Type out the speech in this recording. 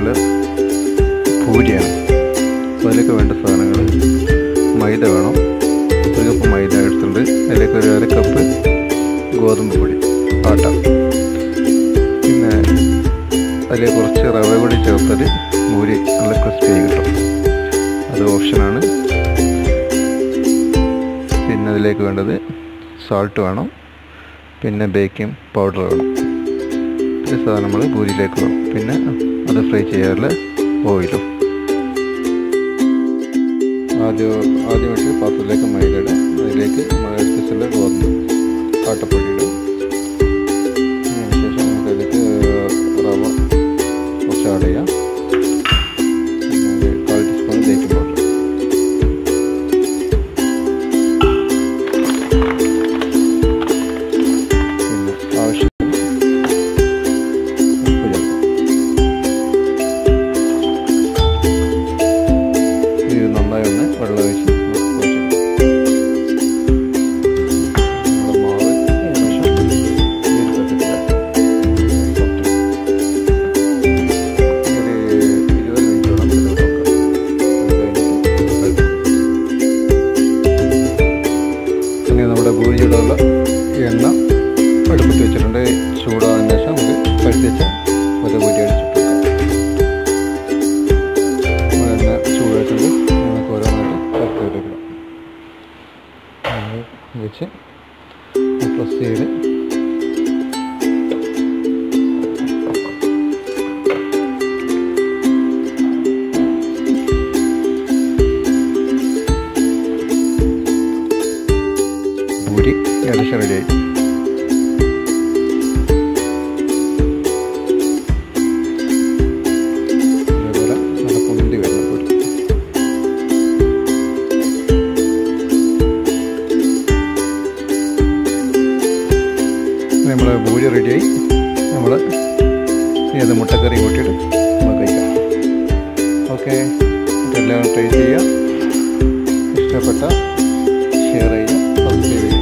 സ്റ്റൈലിലുള്ള പൂരിയാണ് അപ്പോൾ അതിലേക്ക് വേണ്ട സാധനങ്ങൾ മൈദ വേണം ഒരു കപ്പ് മൈദ എടുത്തിട്ടുണ്ട് അതിലേക്ക് ഒരു അര കപ്പ് ഗോതമ്പ് പൊടി ആട്ട പിന്നെ അതിലേക്ക് കുറച്ച് റവ കൂടി ചേർത്താൽ പൂരി നല്ല ക്രിസ്പി ആയി കിട്ടും അത് ഓപ്ഷനാണ് പിന്നെ അതിലേക്ക് വേണ്ടത് സാൾട്ട് വേണം പിന്നെ ബേക്കിംഗ് പൗഡർ വേണം ഇത് സാധനം നമ്മൾ പൂരിയിലേക്ക് വേണം പിന്നെ അത് ഫ്രൈ ചെയ്യാനുള്ള ഓയിലും ആദ്യം ആദ്യമായിട്ട് പാത്രത്തിലേക്ക് മൈദ ഇടും അതിലേക്ക് എടുത്തുള്ള ഗോതമ്പ് ആട്ടപ്പൊടി ഇടും അതിനുശേഷം നമുക്ക് അതിലേക്ക് റവ കുറച്ച് ആഡ് ചെയ്യാം പിന്നെ ഒരു കാൽ ടീസ്പൂൺ ബേക്കിംഗ് പൗഡർ പിന്നെ ആവശ്യത്തിന് ഉപ്പ് ചേർക്കാം ഇത് നന്നായി ഒന്ന് വെള്ളം ഒഴിച്ച് കുഴച്ചെടുക്കാം നമ്മുടെ മാവ് ഏകദേശം ഈ ഒരു പരുവത്തിലായി. ഒരു ഇരുപത് മിനിറ്റോളം ഇതിൽ വെക്കാം. അത് കഴിഞ്ഞിട്ട് അങ്ങനെ നമ്മുടെ ഭൂരിയിലുള്ള എണ്ണ അടുപ്പത്ത് വെച്ചിട്ടുണ്ട് ചൂടാകുന്ന ശേഷം നമുക്ക് കഴുത്തി വെച്ച ഒരു പൂരി അടിച്ചിട്ട് വെക്കാം എണ്ണ ചൂടായിട്ടുണ്ട് നമുക്ക് ഓരോന്നായിട്ട് കറുത്ത് എടുക്കണം വെച്ച് പ്രസ് ചെയ്ത് പൂരി ഏകദേശം റെഡിയായി അതേപോലെ നല്ല പൊന്തി വരുന്ന പൂരി നമ്മൾ പൂരി റെഡിയായി നമ്മൾ ഏത് മുട്ടക്കറി കൂട്ടിയിട്ട് നമുക്ക് കഴിക്കാം ഓക്കെ എല്ലാവരും ട്രൈ ചെയ്യുക ഇഷ്ടപ്പെട്ട ഷെയർ ചെയ്യുക സബ്സ്ക്രൈബ് ചെയ്യുക